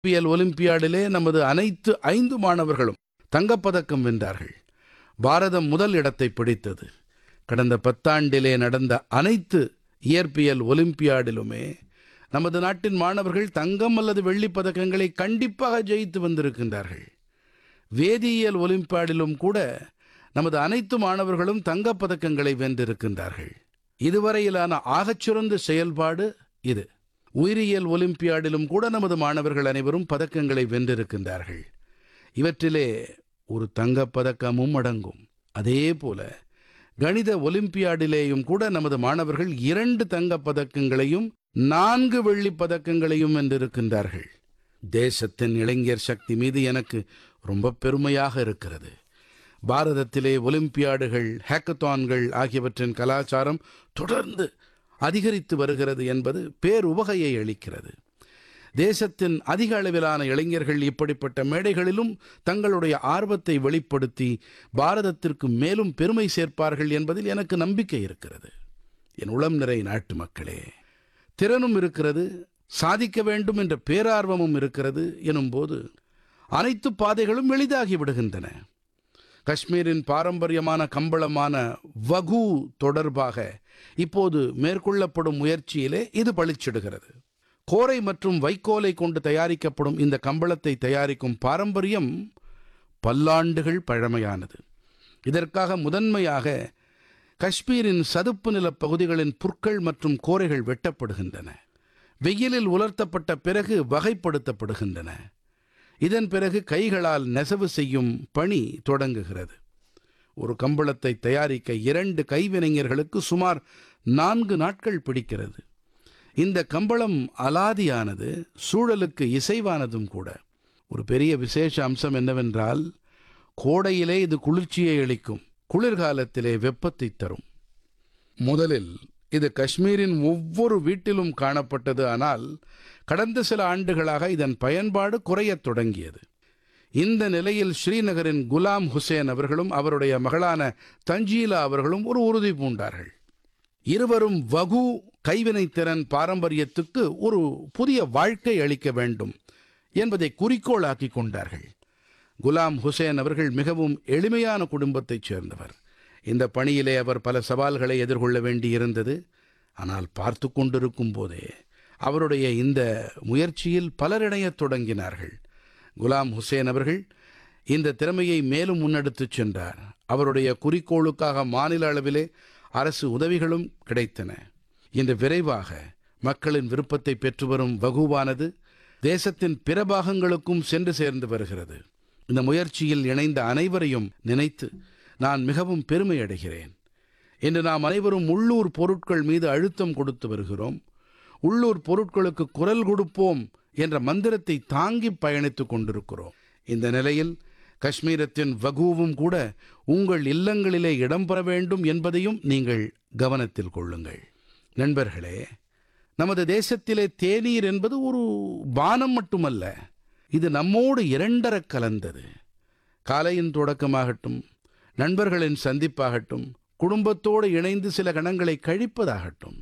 இயற்பியல் ஒலிம்பியாடிலே நமது அனைத்து ஐந்து மாணவர்களும் தங்கப்பதக்கம் வென்றார்கள் பாரதம் முதல் இடத்தை பிடித்தது கடந்த பத்தாண்டிலே நடந்த அனைத்து இயற்பியல் ஒலிம்பியாடிலுமே நமது நாட்டின் மாணவர்கள் தங்கம் அல்லது வெள்ளிப் பதக்கங்களை கண்டிப்பாக ஜெயித்து வந்திருக்கின்றார்கள் வேதியியல் ஒலிம்பியாடிலும் கூட நமது அனைத்து மாணவர்களும் தங்கப் பதக்கங்களை வென்றிருக்கின்றார்கள் இதுவரையிலான ஆகச்சிறந்த செயல்பாடு இது உயிரியல் ஒலிம்பியாடிலும் கூட நமது மாணவர்கள் அனைவரும் பதக்கங்களை வென்றிருக்கின்றார்கள் இவற்றிலே ஒரு தங்கப் பதக்கமும் அடங்கும் அதே போல கணித ஒலிம்பியாடிலேயும் கூட நமது மாணவர்கள் இரண்டு தங்கப் பதக்கங்களையும் நான்கு வெள்ளிப் பதக்கங்களையும் வென்றிருக்கின்றார்கள் தேசத்தின் இளைஞர் சக்தி மீது எனக்கு ரொம்ப பெருமையாக இருக்கிறது பாரதத்திலே ஒலிம்பியாடுகள் ஹேக்கத்தான்கள் ஆகியவற்றின் கலாச்சாரம் தொடர்ந்து அதிகரித்து வருகிறது என்பது பேருவகையை அளிக்கிறது தேசத்தின் அதிக அளவிலான இளைஞர்கள் இப்படிப்பட்ட மேடைகளிலும் தங்களுடைய ஆர்வத்தை வெளிப்படுத்தி பாரதத்திற்கு மேலும் பெருமை சேர்ப்பார்கள் என்பதில் எனக்கு நம்பிக்கை இருக்கிறது என் உளம் நிறை நாட்டு மக்களே திறனும் இருக்கிறது சாதிக்க வேண்டும் என்ற பேரார்வமும் இருக்கிறது எனும்போது அனைத்து பாதைகளும் எளிதாகி விடுகின்றன காஷ்மீரின் பாரம்பரியமான கம்பளமான வகு தொடர்பாக இப்போது மேற்கொள்ளப்படும் முயற்சியிலே இது பளிச்சிடுகிறது கோரை மற்றும் வைக்கோலை கொண்டு தயாரிக்கப்படும் இந்த கம்பளத்தை தயாரிக்கும் பாரம்பரியம் பல்லாண்டுகள் பழமையானது இதற்காக முதன்மையாக காஷ்மீரின் சதுப்பு நிலப் பகுதிகளின் புற்கள் மற்றும் கோரைகள் வெட்டப்படுகின்றன வெயிலில் உலர்த்தப்பட்ட பிறகு வகைப்படுத்தப்படுகின்றன இதன் பிறகு கைகளால் நெசவு செய்யும் பணி தொடங்குகிறது ஒரு கம்பளத்தை தயாரிக்க இரண்டு கைவினைஞர்களுக்கு சுமார் நான்கு நாட்கள் பிடிக்கிறது இந்த கம்பளம் அலாதியானது சூழலுக்கு இசைவானதும் கூட ஒரு பெரிய விசேஷ அம்சம் என்னவென்றால் கோடையிலே இது குளிர்ச்சியை அளிக்கும் குளிர்காலத்திலே வெப்பத்தை தரும் முதலில் இது காஷ்மீரின் ஒவ்வொரு வீட்டிலும் காணப்பட்டது ஆனால் கடந்த சில ஆண்டுகளாக இதன் பயன்பாடு குறையத் தொடங்கியது இந்த நிலையில் ஸ்ரீநகரின் குலாம் ஹுசேன் அவர்களும் அவருடைய மகளான தஞ்சீலா அவர்களும் ஒரு உறுதி பூண்டார்கள் இருவரும் வகு கைவினைத்திறன் பாரம்பரியத்துக்கு ஒரு புதிய வாழ்க்கை அளிக்க வேண்டும் என்பதை குறிக்கோளாக்கி கொண்டார்கள் குலாம் ஹுசேன் அவர்கள் மிகவும் எளிமையான குடும்பத்தைச் சேர்ந்தவர் இந்த பணியிலே அவர் பல சவால்களை எதிர்கொள்ள வேண்டியிருந்தது ஆனால் பார்த்து கொண்டிருக்கும் போதே அவருடைய இந்த முயற்சியில் பலரிடையத் தொடங்கினார்கள் குலாம் ஹுசேன் அவர்கள் இந்த திறமையை மேலும் முன்னெடுத்துச் சென்றார் அவருடைய குறிக்கோளுக்காக மாநில அளவிலே அரசு உதவிகளும் கிடைத்தன இன்று விரைவாக மக்களின் விருப்பத்தை பெற்று வரும் வகுவானது தேசத்தின் பிற பாகங்களுக்கும் சென்று சேர்ந்து வருகிறது இந்த முயற்சியில் இணைந்த அனைவரையும் நினைத்து நான் மிகவும் பெருமை அடைகிறேன் இன்று நாம் அனைவரும் உள்ளூர் பொருட்கள் மீது அழுத்தம் கொடுத்து வருகிறோம் உள்ளூர் பொருட்களுக்கு குரல் கொடுப்போம் என்ற மந்திரத்தை தாங்கி பயணித்துக் கொண்டிருக்கிறோம் இந்த நிலையில் காஷ்மீரத்தின் வகுவும் கூட உங்கள் இல்லங்களிலே இடம்பெற வேண்டும் என்பதையும் நீங்கள் கவனத்தில் கொள்ளுங்கள் நண்பர்களே நமது தேசத்திலே தேநீர் என்பது ஒரு பானம் மட்டுமல்ல இது நம்மோடு இரண்டரக் கலந்தது காலையின் தொடக்கமாகட்டும் நண்பர்களின் சந்திப்பாகட்டும் குடும்பத்தோடு இணைந்து சில கணங்களை கழிப்பதாகட்டும்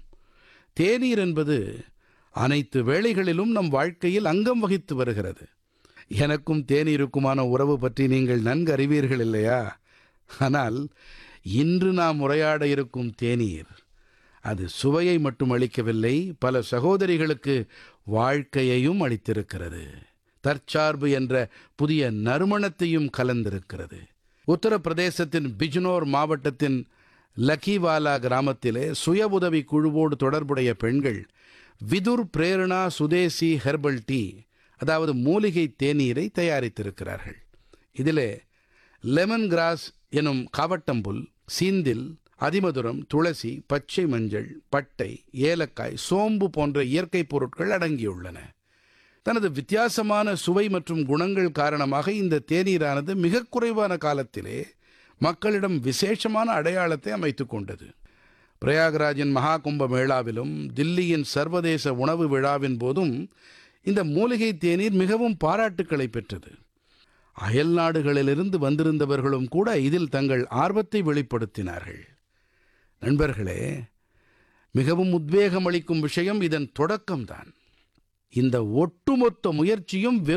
தேநீர் என்பது அனைத்து வேளைகளிலும் நம் வாழ்க்கையில் அங்கம் வகித்து வருகிறது எனக்கும் தேநீருக்குமான உறவு பற்றி நீங்கள் நன்கு அறிவீர்கள் இல்லையா ஆனால் இன்று நாம் உரையாட இருக்கும் தேநீர் அது சுவையை மட்டும் அளிக்கவில்லை பல சகோதரிகளுக்கு வாழ்க்கையையும் அளித்திருக்கிறது தற்சார்பு என்ற புதிய நறுமணத்தையும் கலந்திருக்கிறது உத்தரப்பிரதேசத்தின் பிஜ்னோர் மாவட்டத்தின் லக்கிவாலா கிராமத்திலே சுய உதவி குழுவோடு தொடர்புடைய பெண்கள் விதுர் பிரேரணா சுதேசி ஹெர்பல் டீ அதாவது மூலிகை தேநீரை தயாரித்திருக்கிறார்கள் இதிலே லெமன் கிராஸ் எனும் காவட்டம்புல் சீந்தில் அதிமதுரம் துளசி பச்சை மஞ்சள் பட்டை ஏலக்காய் சோம்பு போன்ற இயற்கை பொருட்கள் அடங்கியுள்ளன தனது வித்தியாசமான சுவை மற்றும் குணங்கள் காரணமாக இந்த தேநீரானது மிக குறைவான காலத்திலே மக்களிடம் விசேஷமான அடையாளத்தை அமைத்துக் கொண்டது பிரயாகராஜின் மகா கும்ப மேளாவிலும் தில்லியின் சர்வதேச உணவு விழாவின் போதும் இந்த மூலிகை தேநீர் மிகவும் பாராட்டுக்களை பெற்றது அயல் நாடுகளிலிருந்து வந்திருந்தவர்களும் கூட இதில் தங்கள் ஆர்வத்தை வெளிப்படுத்தினார்கள் நண்பர்களே மிகவும் உத்வேகம் அளிக்கும் விஷயம் இதன் தொடக்கம்தான் இந்த ஒட்டுமொத்த முயற்சியும் வெறும்